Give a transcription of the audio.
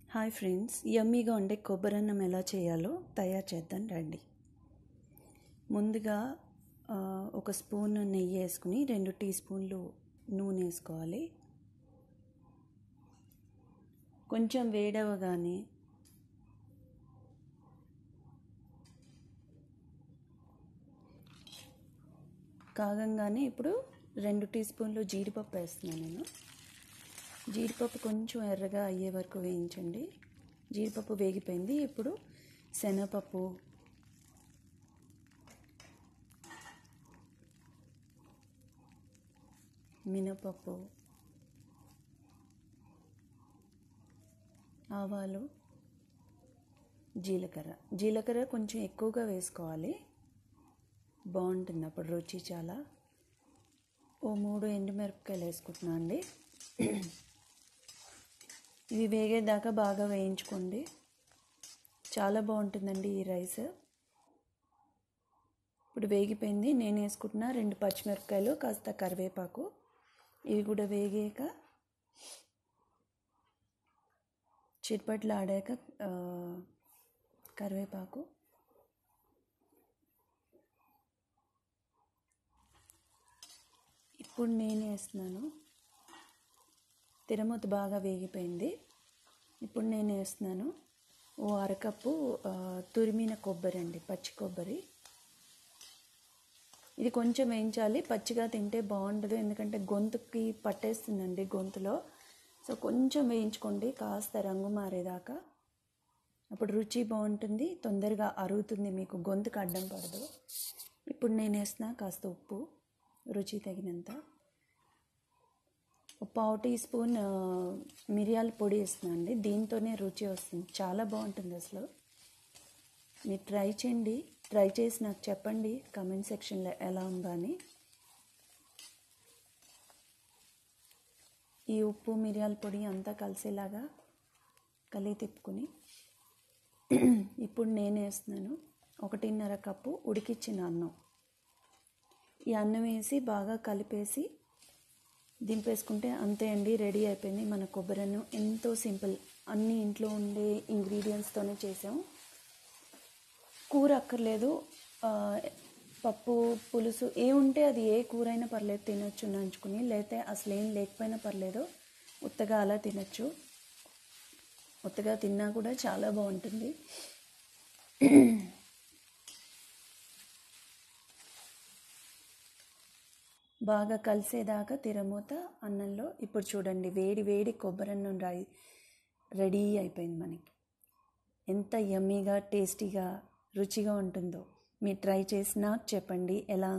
hi friends యమ్మీగా ఉండే కొబ్బరన్నం ఎలా చేయాలో తయారు చేద్దాం రండి ముందుగా ఆ, ఒక స్పూన్ నెయ్యి వేసుకుని రెండు టీ స్పూన్లు నూనె వేసుకోవాలి కొంచెం వేడవగానే కాగంగానే ఇప్పుడు రెండు టీ స్పూన్లు జీడిపప్పు వేస్తున్నాను నేను జీడిపప్పు కొంచెం ఎర్రగా అయ్యే వరకు వేయించండి జీడిపప్పు వేగిపోయింది ఇప్పుడు శనగపప్పు మినపప్పు ఆవాలు జీలకర్ర జీలకర్ర కొంచెం ఎక్కువగా వేసుకోవాలి బాగుంటుంది అప్పుడు రుచి చాలా ఓ మూడు ఎండుమిరపకాయలు వేసుకుంటున్నా అండి ఇవి వేగేదాకా బాగా వేయించుకోండి చాలా బాగుంటుందండి ఈ రైస్ ఇప్పుడు వేగిపోయింది నేను వేసుకుంటున్న రెండు పచ్చిమిరపకాయలు కాస్త కరివేపాకు ఇవి కూడా వేగాక చిట్పట్లు ఆడాక ఆ, కరివేపాకు ఇప్పుడు నేను వేస్తున్నాను తిరమూత బాగా వేగిపోయింది ఇప్పుడు నేను వేస్తున్నాను ఓ అరకప్పు ఆ, తురిమిన కొబ్బరి అండి పచ్చి కొబ్బరి ఇది కొంచెం వేయించాలి పచ్చిగా తింటే బాగుండదు ఎందుకంటే గొంతుకి పట్టేస్తుందండి గొంతులో సో కొంచెం వేయించుకోండి కాస్త రంగు మారేదాకా అప్పుడు రుచి బాగుంటుంది తొందరగా అరుగుతుంది మీకు గొంతుకు అడ్డం పడదు ఇప్పుడు నేను వేసిన కాస్త ఉప్పు రుచి తగినంత ఒక పావు టీ స్పూన్ ఆ, మిరియాల పొడి వేస్తున్నాను అండి దీంతోనే రుచి వస్తుంది చాలా బాగుంటుంది అసలు మీరు ట్రై చేయండి ట్రై చేసి నాకు చెప్పండి కమెంట్ సెక్షన్లో ఎలా ఉందో అని ఈ ఉప్పు మిరియాల పొడి అంతా కలిసేలాగా కలిగి తిప్పుకుని ఇప్పుడు నేను వేస్తున్నాను ఒకటిన్నర కప్పు ఉడికిచ్చిన అన్నం ఈ అన్నం వేసి బాగా కలిపేసి దింపేసుకుంటే అంతే అండి రెడీ అయిపోయింది మన కొబ్బరి అన్నం ఎంతో సింపుల్ అన్ని ఇంట్లో ఉండే ఇంగ్రీడియంట్స్తోనే చేసాము కూర అక్కర్లేదు ఆ, పప్పు పులుసు ఏ ఉంటే అది ఏ కూర అయినా పర్లేదు తినొచ్చు నంచుకుని లేకపోతే అసలు ఏం లేకపోయినా పర్లేదు ఉత్తగా అలా తినొచ్చు ఉత్తగా తిన్నా కూడా చాలా బాగుంటుంది బాగా కలిసేదాకా తిరమూత అన్నంలో ఇప్పుడు చూడండి వేడి వేడి కొబ్బరి అన్నం రై రెడీ అయిపోయింది మనకి ఎంత యమ్మీగా టేస్టీగా రుచిగా ఉంటుందో మీరు ట్రై చేసి నాకు చెప్పండి ఎలా